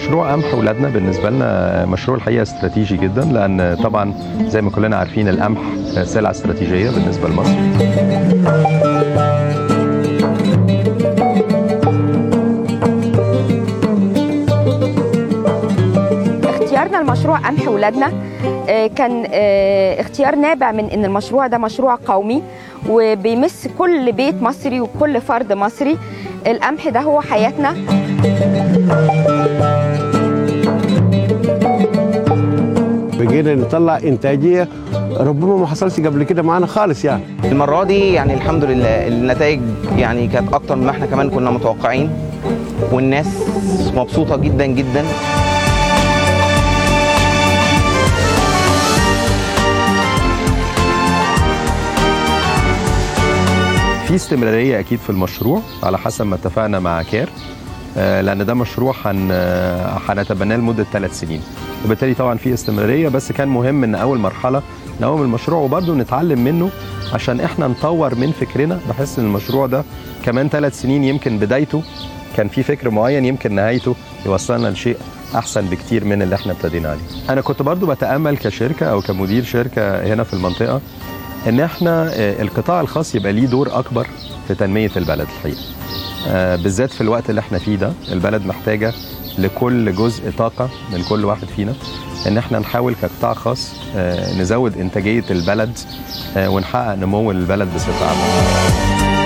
مشروع قمح ولادنا بالنسبه لنا مشروع الحقيقه استراتيجي جدا لان طبعا زي ما كلنا عارفين القمح سلعه استراتيجيه بالنسبه لمصر اختيارنا لمشروع قمح ولادنا آه، كان آه، اختيار نابع من ان المشروع ده مشروع قومي وبيمس كل بيت مصري وكل فرد مصري القمح ده هو حياتنا بقينا نطلع انتاجيه ربما ما حصلش قبل كده معانا خالص يعني المرة دي يعني الحمد لله النتائج يعني كانت أكتر مما احنا كمان كنا متوقعين والناس مبسوطة جدا جدا في استمراريه اكيد في المشروع على حسب ما اتفقنا مع كير آه، لان ده مشروع هن آه، هنتبناه لمده ثلاث سنين وبالتالي طبعا في استمراريه بس كان مهم ان اول مرحله نقوم المشروع وبرضه نتعلم منه عشان احنا نطور من فكرنا بحيث ان المشروع ده كمان ثلاث سنين يمكن بدايته كان في فكر معين يمكن نهايته يوصلنا لشيء احسن بكتير من اللي احنا ابتدينا عليه انا كنت برضو بتامل كشركه او كمدير شركه هنا في المنطقه ان احنا آه، القطاع الخاص يبقى ليه دور اكبر في تنميه البلد الحقيقه آه، بالذات في الوقت اللي احنا فيه ده البلد محتاجه لكل جزء طاقه من كل واحد فينا ان احنا نحاول كقطاع خاص آه، نزود انتاجيه البلد آه، ونحقق نمو البلد بصفه عامه